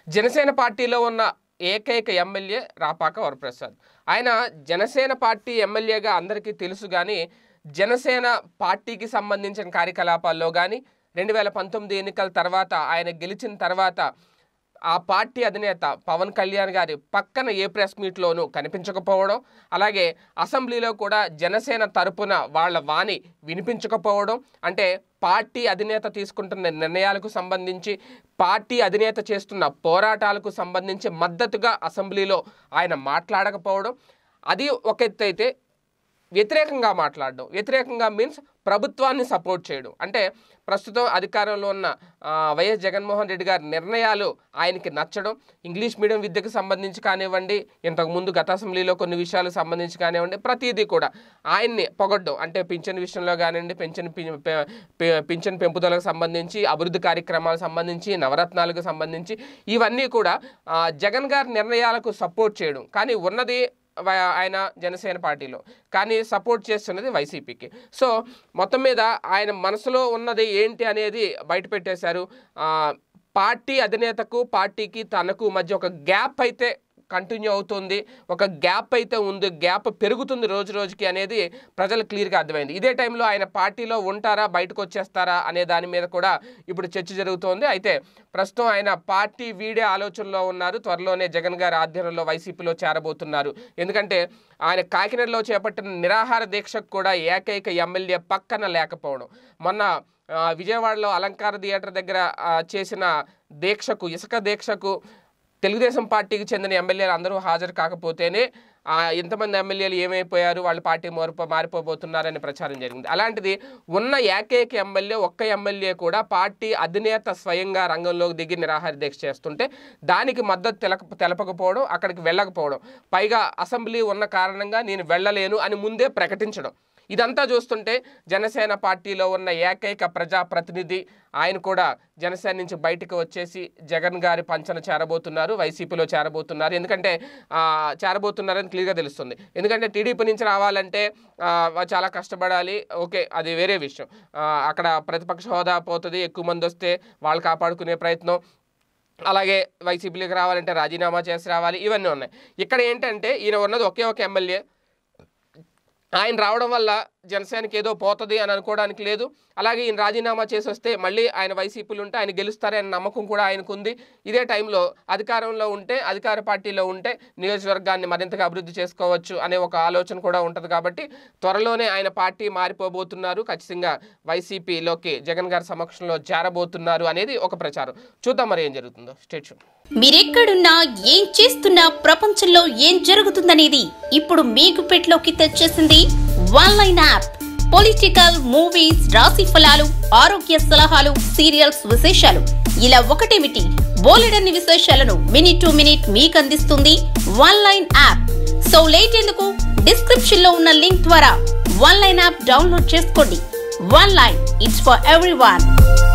జనసేన పార్టీలో ఉన్న ఏకైక ఎమ్మెల్యే రాపాక వరప్రసాద్ ఆయన జనసేన పార్టీ ఎమ్మెల్యేగా అందరికీ తెలుసు కానీ జనసేన పార్టీకి సంబంధించిన కార్యకలాపాల్లో కానీ రెండు వేల పంతొమ్మిది ఎన్నికల తర్వాత ఆయన గెలిచిన తర్వాత ఆ పార్టీ అధినేత పవన్ కళ్యాణ్ గారి పక్కన ఏ ప్రెస్ మీట్లోనూ కనిపించకపోవడం అలాగే అసెంబ్లీలో కూడా జనసేన తరపున వాళ్ళ వాణి వినిపించకపోవడం అంటే పార్టీ అధినేత తీసుకుంటున్న నిర్ణయాలకు సంబంధించి పార్టీ అధినేత చేస్తున్న పోరాటాలకు సంబంధించి మద్దతుగా అసెంబ్లీలో ఆయన మాట్లాడకపోవడం అది ఒక ఎత్తు అయితే వ్యతిరేకంగా మాట్లాడడం వ్యతిరేకంగా మీన్స్ ప్రభుత్వాన్ని సపోర్ట్ చేయడం అంటే ప్రస్తుతం అధికారంలో ఉన్న ఆ, వైఎస్ జగన్మోహన్ రెడ్డి గారి నిర్ణయాలు ఆయనకి నచ్చడం ఇంగ్లీష్ మీడియం విద్యకు సంబంధించి కానివ్వండి ఇంతకుముందు గత అసెంబ్లీలో కొన్ని విషయాలకు సంబంధించి కానివ్వండి ప్రతిదీ కూడా ఆయన్ని పొగడ్డం అంటే పింఛన్ విషయంలో కానివ్వండి పెన్షన్ పి- పె- పె- పింఛన్ పెంపుదలకు సంబంధించి అభివృద్ధి కార్యక్రమాలకు సంబంధించి నవరత్నాలకు సంబంధించి ఇవన్నీ కూడా ఆ, జగన్ గారి నిర్ణయాలకు సపోర్ట్ చేయడం కానీ ఉన్నది వై- ఆయన జనసేన పార్టీలో కానీ సపోర్ట్ చేస్తున్నది వైసీపీకి సో మొత్తం మీద ఆయన మనసులో ఉన్నది ఏంటి అనేది బయట పెట్టేశారు ఆ, పార్టీ అధినేతకు పార్టీకి తనకు మధ్య ఒక గ్యాప్ అయితే కంటిన్యూ అవుతుంది ఒక గ్యాప్ అయితే ఉంది గ్యాప్ పెరుగుతుంది రోజు రోజుకి అనేది ప్రజలు క్లియర్గా అర్థమైంది ఇదే టైంలో ఆయన పార్టీలో ఉంటారా బయటకు వచ్చేస్తారా అనే దాని మీద కూడా ఇప్పుడు చర్చ జరుగుతోంది అయితే ప్రస్తుతం ఆయన పార్టీ వీడే ఆలోచనలో ఉన్నారు త్వరలోనే జగన్ గారి ఆధ్వర్యంలో వైసీపీలో చేరబోతున్నారు ఎందుకంటే ఆయన కాకినాడలో చేపట్టిన నిరాహార దీక్షకు కూడా ఏకైక ఎమ్మెల్యే పక్కన లేకపోవడం మొన్న ఆ, విజయవాడలో అలంకార థియేటర్ దగ్గర ఆ, చేసిన దీక్షకు ఇసుక దీక్షకు తెలుగుదేశం పార్టీకి చెందిన ఎమ్మెల్యేలు అందరూ హాజరు కాకపోతేనే ఆ, ఎంతమంది ఎమ్మెల్యేలు ఏమైపోయారు వాళ్ళ పార్టీ మారిపో మారిపోబోతున్నారని ప్రచారం జరిగింది అలాంటిది ఉన్న ఏకైక ఎమ్మెల్యే ఒక్క ఎమ్మెల్యే కూడా పార్టీ అధినేత స్వయంగా రంగంలోకి దిగి నిరాహార దీక్ష చేస్తుంటే దానికి మద్దతు తెలక తెలపకపోవడం అక్కడికి వెళ్ళకపోవడం పైగా అసెంబ్లీ ఉన్న కారణంగా నేను వెళ్ళలేను అని ముందే ప్రకటించడం ఇదంతా చూస్తుంటే జనసేన పార్టీలో ఉన్న ఏకైక ప్రజాప్రతినిధి ఆయన కూడా జనసేన నుంచి బయటకు వచ్చేసి జగన్ గారి పంచన చేరబోతున్నారు వైసీపీలో చేరబోతున్నారు ఎందుకంటే ఆ, చేరబోతున్నారని క్లియర్గా తెలుస్తుంది ఎందుకంటే టీడీపీ నుంచి రావాలంటే ఆ, చాలా కష్టపడాలి ఓకే అది వేరే విషయం ఆ, అక్కడ ప్రతిపక్ష హోదా పోతుంది ఎక్కువ మంది వస్తే వాళ్ళు కాపాడుకునే ప్రయత్నం అలాగే వైసీపీలోకి రావాలంటే రాజీనామా చేసి రావాలి ఇవన్నీ ఉన్నాయి ఇక్కడ ఏంటంటే ఈయన ఉన్నది ఒకే ఒక ఎమ్మెల్యే ఆయన రావడం వల్ల జనసేనకి ఏదో పోతుంది అని అనుకోవడానికి లేదు అలాగే ఈయన రాజీనామా చేసి వస్తే మళ్ళీ ఆయన వైసీపీలు ఉంటే ఆయన గెలుస్తారనే నమ్మకం కూడా ఆయనకు ఉంది ఇదే టైంలో అధికారంలో ఉంటే అధికార పార్టీలో ఉంటే నియోజకవర్గాన్ని మరింతగా అభివృద్ధి చేసుకోవచ్చు అనే ఒక ఆలోచన కూడా ఉంటుంది కాబట్టి త్వరలోనే ఆయన పార్టీ మారిపోబోతున్నారు ఖచ్చితంగా వైసీపీలోకి జగన్ గారి సమక్షంలో చేరబోతున్నారు అనేది ఒక ప్రచారం చూద్దాం మరి ఏం జరుగుతుందో స్టేట్యూన్ మీరెక్కడున్నా ఏం చేస్తున్నా ప్రపంచంలో ఏం జరుగుతుందనేది ఇప్పుడు మీకు పెట్లోకి తెచ్చేసింది one line app political movies రాశి ఫలాలు ఆరోగ్య సలహాలు సీరియల్స్ విశేషాలు ఇలా ఒకటేమిటి బోలెడన్ని విశేషాలను మినిట్ టు మినిట్ మీకు అందిస్తుంది one line app so late ఎందుకు డిస్క్రిప్షన్ లో ఉన్న లింక్ ద్వారా వన్ లైన్ యాప్ డౌన్లోడ్ చేసుకోండి one line it's for every